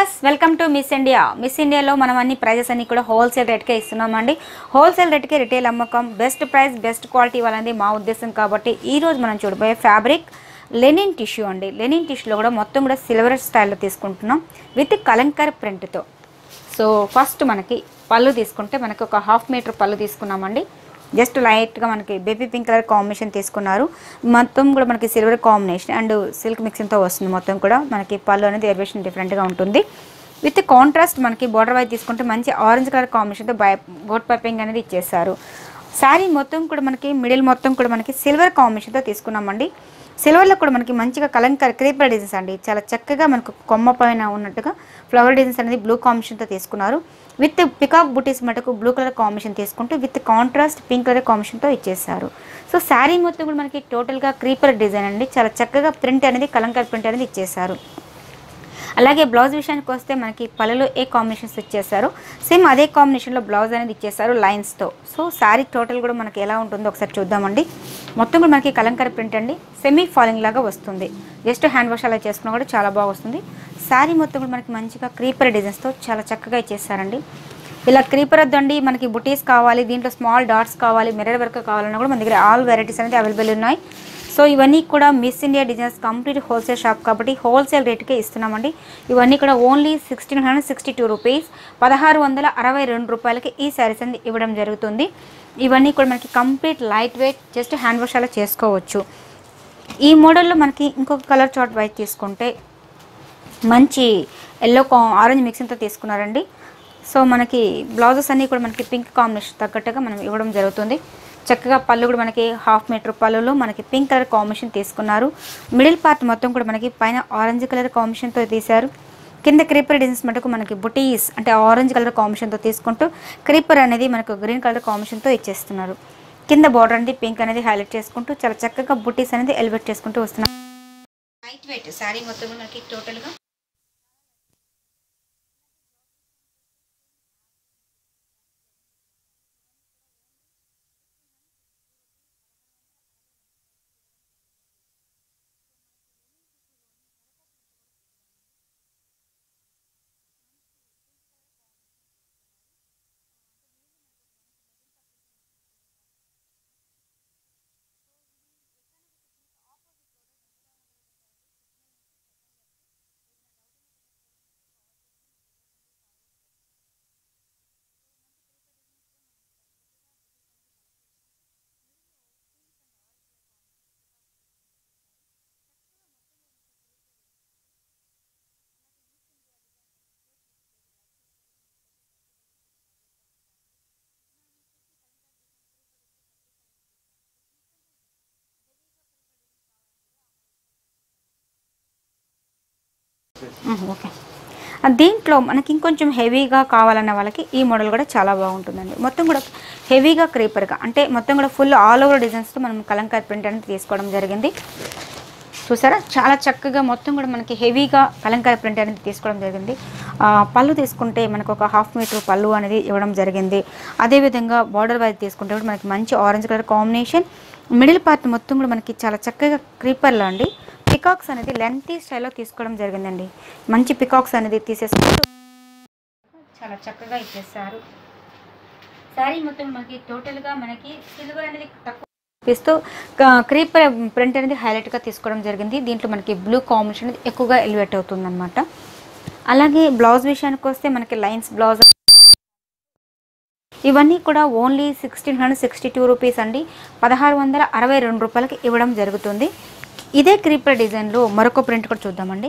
viewers welcome to Miss India Miss ఇండియాలో మనం అన్ని ప్రైజెస్ అన్ని కూడా హోల్సేల్ రేట్కే ఇస్తున్నామండి హోల్సేల్ రేట్కే రిటైల్ అమ్మకం బెస్ట్ ప్రైస్ బెస్ట్ క్వాలిటీ ఇవ్వాలనేది మా ఉద్దేశం కాబట్టి ఈ రోజు మనం చూడబోయే ఫ్యాబ్రిక్ లెనిన్ టిష్యూ అండి లెనిన్ టిష్యూలో కూడా మొత్తం కూడా సిల్వర్ స్టైల్లో తీసుకుంటున్నాం విత్ కలంకర్ ప్రింట్తో సో ఫస్ట్ మనకి పళ్ళు తీసుకుంటే మనకి ఒక హాఫ్ మీటర్ పళ్ళు తీసుకున్నామండి జస్ట్ లైట్గా మనకి బేబీ పింక్ కలర్ కాంబినేషన్ తీసుకున్నారు మొత్తం కూడా మనకి సిల్వర్ కాంబినేషన్ అండ్ సిల్క్ మిక్సింగ్తో వస్తుంది మొత్తం కూడా మనకి పళ్ళు అనేది ఎలివేషన్ డిఫరెంట్గా ఉంటుంది విత్ కాంట్రాస్ట్ మనకి బార్డర్ వైజ్ తీసుకుంటే మంచి ఆరెంజ్ కలర్ కాంబినేషన్తో బై బోట్ పైపింగ్ అనేది ఇచ్చేసారు శారీ మొత్తం కూడా మనకి మిడిల్ మొత్తం కూడా మనకి సిల్వర్ కాంబినేషన్తో తీసుకున్నామండి సిల్వర్లో కూడా మనకి మంచిగా కలంకర్ క్రీపర్ డిజైన్స్ అండి చాలా చక్కగా మనకు కొమ్మ పైన ఉన్నట్టుగా ఫ్లవర్ డిజైన్స్ అనేది బ్లూ కాంబినేషన్తో తీసుకున్నారు విత్ పికాక్ బుటీస్ మటుకు బ్లూ కలర్ కాంబినేషన్ తీసుకుంటూ విత్ కాంట్రాస్ట్ పింక్ కలర్ కాంబినేషన్తో ఇచ్చేసారు సో శారీ మొత్తం కూడా మనకి టోటల్గా క్రీపర్ డిజైన్ అండి చాలా చక్కగా ప్రింట్ అనేది కలంకర్ ప్రింట్ అనేది ఇచ్చేసారు అలాగే బ్లౌజ్ విషయానికి వస్తే మనకి పళ్ళలో ఏ కాంబినేషన్స్ ఇచ్చేసారు సేమ్ అదే కాంబినేషన్లో బ్లౌజ్ అనేది ఇచ్చేసారు లైన్స్తో సో శారీ టోటల్ కూడా మనకి ఎలా ఉంటుందో ఒకసారి చూద్దామండి మొత్తం కూడా మనకి కలంకర ప్రింట్ అండి సెమీ ఫాలింగ్ లాగా వస్తుంది జస్ట్ హ్యాండ్ వాష్ అలా చేసుకున్నా కూడా చాలా బాగా వస్తుంది శారీ మొత్తం కూడా మనకి మంచిగా క్రీపర్ డిజైన్స్తో చాలా చక్కగా ఇచ్చేసారండి ఇలా క్రీపర్ వద్దండి మనకి బుటీస్ కావాలి దీంట్లో స్మాల్ డాట్స్ కావాలి మిర్రర్ వర్క్ కావాలన్నా కూడా మన దగ్గర ఆల్ వెరైటీస్ అనేది అవైలబుల్ ఉన్నాయి సో ఇవన్నీ కూడా Miss India designs complete wholesale shop కాబట్టి హోల్సేల్ రేట్కే ఇస్తున్నామండి ఇవన్నీ కూడా only sixteen hundred sixty two rupees పదహారు వందల అరవై రెండు రూపాయలకి ఈ శారీస్ అనేది ఇవ్వడం జరుగుతుంది ఇవన్నీ కూడా మనకి complete light weight just hand wash అలా చేసుకోవచ్చు ఈ మోడల్లో మనకి ఇంకొక కలర్ చార్ట్ వైట్ తీసుకుంటే మంచి ఎల్లో కా ఆరెంజ్ మిక్సింగ్తో తీసుకున్నారండి సో మనకి బ్లౌజెస్ అన్నీ కూడా మనకి పింక్ కాంబినేషన్ తగ్గట్టుగా మనం ఇవ్వడం జరుగుతుంది చక్కగా పళ్ళు కూడా మనకి హాఫ్ మీటర్ పళ్ళులో మనకి పింక్ కలర్ కాంబినేషన్ తీసుకున్నారు మిడిల్ పార్ట్ మొత్తం కూడా మనకి పైన ఆరెంజ్ కలర్ కాంబినేషన్తో తీశారు కింద క్రీపర్ డిజైన్స్ మటుకు మనకి బుటీస్ అంటే ఆరెంజ్ కలర్ కాంబినేషన్తో తీసుకుంటూ క్రీపర్ అనేది మనకు గ్రీన్ కలర్ కాంబినేషన్తో ఇచ్చేస్తున్నారు కింద బార్డర్ అనేది పింక్ అనేది హైలైట్ చేసుకుంటూ చాలా చక్కగా బుటీస్ అనేది ఎలివేట్ చేసుకుంటూ వస్తున్నారు లైట్ వెయిట్ శారీ మొత్తం కూడా మనకి టోటల్గా ఓకే ఆ దీంట్లో మనకి ఇంకొంచెం హెవీగా కావాలన్న వాళ్ళకి ఈ మోడల్ కూడా చాలా బాగుంటుందండి మొత్తం కూడా హెవీగా క్రీపర్గా అంటే మొత్తం కూడా ఫుల్ ఆల్ ఓవర్ డిజైన్స్తో మనం కలంకార్ ప్రింట్ అనేది తీసుకోవడం జరిగింది చూసారా చాలా చక్కగా మొత్తం కూడా మనకి హెవీగా కలంకార ప్రింట్ అనేది తీసుకోవడం జరిగింది ఆ, పళ్ళు తీసుకుంటే మనకు ఒక హాఫ్ మీటర్ పళ్ళు అనేది ఇవ్వడం జరిగింది అదేవిధంగా బార్డర్ వైజ్ తీసుకుంటే కూడా మనకి మంచి orange colour combination middle part మొత్తం కూడా మనకి చాలా చక్కగా క్రీపర్లో అండి పికాక్స్ అనేది లెంతీ స్టైల్లో తీసుకోవడం జరిగిందండి మంచి పికాక్స్ అనేది తీసేసుకుంటూ చాలా చక్కగా ఇచ్చేసారు శారీ మొత్తం మనకి టోటల్గా మనకి సిల్వర్ అనేది తక్కువ ఇస్తూ క్రీపర్ ప్రింట్ అనేది హైలైట్గా తీసుకోవడం జరిగింది దీంట్లో మనకి బ్లూ కాంబినేషన్ అనేది ఎక్కువగా ఎలివేట్ అవుతుంది అనమాట అలాగే బ్లౌజ్ విషయానికి వస్తే మనకి లైన్స్ బ్లౌజ్ ఇవన్నీ కూడా only sixteen hundred sixty two rupees అండి పదహారు వందల అరవై రెండు రూపాయలకి ఇవ్వడం జరుగుతుంది ఇదే క్రీపర్ డిజైన్లో మరొక ప్రింట్ కూడా చూద్దామండి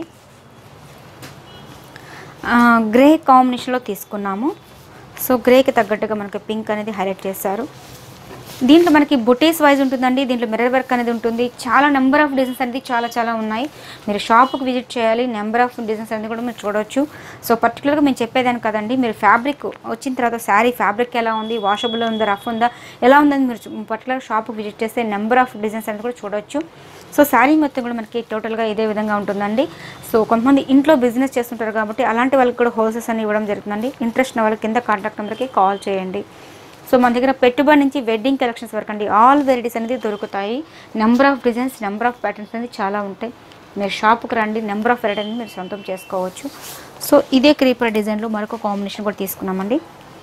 ఆ, గ్రే కాంబినేషన్లో తీసుకున్నాము సో గ్రేకి తగ్గట్టుగా మనకి పింక్ అనేది హైలైట్ చేశారు దీంట్లో మనకి బుటీస్ వైజ్ ఉంటుందండి దీంట్లో మిర్రర్ వర్క్ అనేది ఉంటుంది చాలా నెంబర్ ఆఫ్ డిజైన్స్ అనేది చాలా చాలా ఉన్నాయి మీరు షాప్కి విజిట్ చేయాలి నెంబర్ ఆఫ్ డిజైన్స్ అనేది కూడా మీరు చూడవచ్చు సో పర్టికులర్గా మేము చెప్పేదాన్ని కదండి మీరు ఫ్యాబ్రిక్ వచ్చిన తర్వాత శారీ ఫ్యాబ్రిక్ ఎలా ఉంది వాషబుల్ ఉందా రఫ్ ఉందా ఎలా ఉందని మీరు పర్టికులర్ షాప్కి విజిట్ చేస్తే నెంబర్ ఆఫ్ డిజైన్స్ అనేది కూడా చూడవచ్చు సో శారీ మొత్తం కూడా మనకి టోటల్గా ఇదే విధంగా ఉంటుందండి సో కొంతమంది ఇంట్లో బిజినెస్ చేస్తుంటారు కాబట్టి అలాంటి వాళ్ళకి కూడా హోల్సేల్స్ అని ఇవ్వడం జరుగుతుందండి ఇంట్రెస్ట్ ఉన్న వాళ్ళకి కింద కాంటాక్ట్ నెంబర్కి కాల్ చేయండి సో మన దగ్గర పెట్టుబడి నుంచి వెడ్డింగ్ కలెక్షన్స్ వరకు అండి ఆల్ వెరైటీస్ అనేది దొరుకుతాయి number of designs number of patterns అనేది చాలా ఉంటాయి మీరు షాప్కి రండి నెంబర్ ఆఫ్ వెరైటీ అనేది మీరు సొంతం చేసుకోవచ్చు సో ఇదే క్రీపర్ డిజైన్లో మరొక కాంబినేషన్ కూడా తీసుకున్నామండి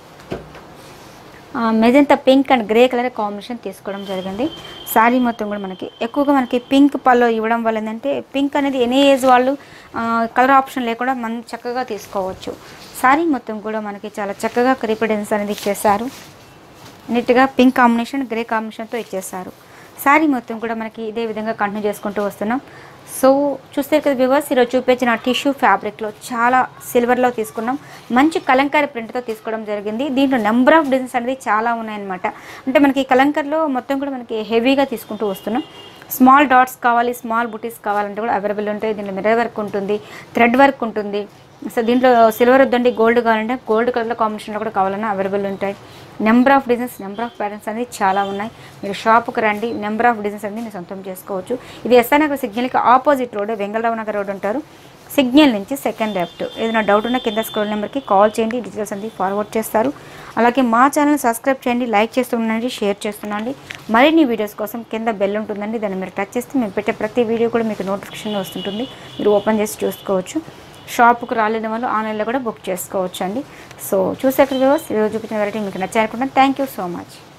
magenta pink and grey colour combination తీసుకోవడం జరిగింది శారీ మొత్తం కూడా మనకి ఎక్కువగా మనకి పింక్ పల్లో ఇవ్వడం వల్ల ఏంటంటే పింక్ అనేది ఎనీ ఏజ్ వాళ్ళు కలర్ ఆప్షన్ లేకుండా మనం చక్కగా తీసుకోవచ్చు శారీ మొత్తం కూడా మనకి చాలా చక్కగా క్రీపర్ డిజైన్స్ అనేది ఇచ్చేసారు నీట్గా పింక్ కాంబినేషన్ గ్రే కాంబినేషన్తో ఇచ్చేసారు శారీ మొత్తం కూడా మనకి ఇదే విధంగా కంటిన్యూ చేసుకుంటూ వస్తున్నాం సో చూస్తే కదా వ్యూవర్స్ ఈరోజు చూపించిన టిష్యూ ఫ్యాబ్రిక్లో చాలా సిల్వర్లో తీసుకున్నాం మంచి కలంకారీ ప్రింట్తో తీసుకోవడం జరిగింది దీంట్లో నెంబర్ ఆఫ్ డిజైన్స్ అనేది చాలా ఉన్నాయన్నమాట అంటే మనకి కలంకర్లో మొత్తం కూడా మనకి హెవీగా తీసుకుంటూ వస్తున్నాం స్మాల్ డాట్స్ కావాలి స్మాల్ బుటీస్ కావాలంటే కూడా అవైలబుల్ ఉంటాయి దీంట్లో మిర్రర్ వర్క్ ఉంటుంది థ్రెడ్ వర్క్ ఉంటుంది సో దీంట్లో సిల్వర్ వద్దండి గోల్డ్ కావాలంటే గోల్డ్ కలర్లో కాంబినేషన్లో కూడా కావాలన్నా అవైలబుల్ ఉంటాయి number of designs number of patterns అనేది చాలా ఉన్నాయి మీరు షాప్కి రండి నెంబర్ ఆఫ్ డిజైన్స్ అనేది మీరు సొంతం చేసుకోవచ్చు ఇది ఎస్ఆర్ నగర్ సిగ్నల్కి opposite road Vengalrao Nagar road ఉంటారు సిగ్నల్ నుంచి సెకండ్ లెఫ్ట్ ఏదైనా డౌట్ ఉన్నా కింద స్క్రోల్ నెంబర్కి కాల్ చేయండి డీటెయిల్స్ అనేది ఫార్వర్డ్ చేస్తారు అలాగే మా ఛానల్ సబ్స్క్రైబ్ చేయండి లైక్ చేస్తుండండి షేర్ చేస్తుండండి మరిన్ని వీడియోస్ కోసం కింద బెల్ ఉంటుందండి దాన్ని మీరు టచ్ చేస్తే మేము పెట్టే ప్రతి వీడియో కూడా మీకు నోటిఫికేషన్ వస్తుంటుంది మీరు ఓపెన్ చేసి చూసుకోవచ్చు షాప్కు రాలేని వాళ్ళు ఆన్లైన్లో కూడా బుక్ చేసుకోవచ్చు అండి సో చూసాక ఈరోజు చూపించిన వెరైటీ మీకు నచ్చారనుకుంటున్నాను థ్యాంక్ యూ సో మచ్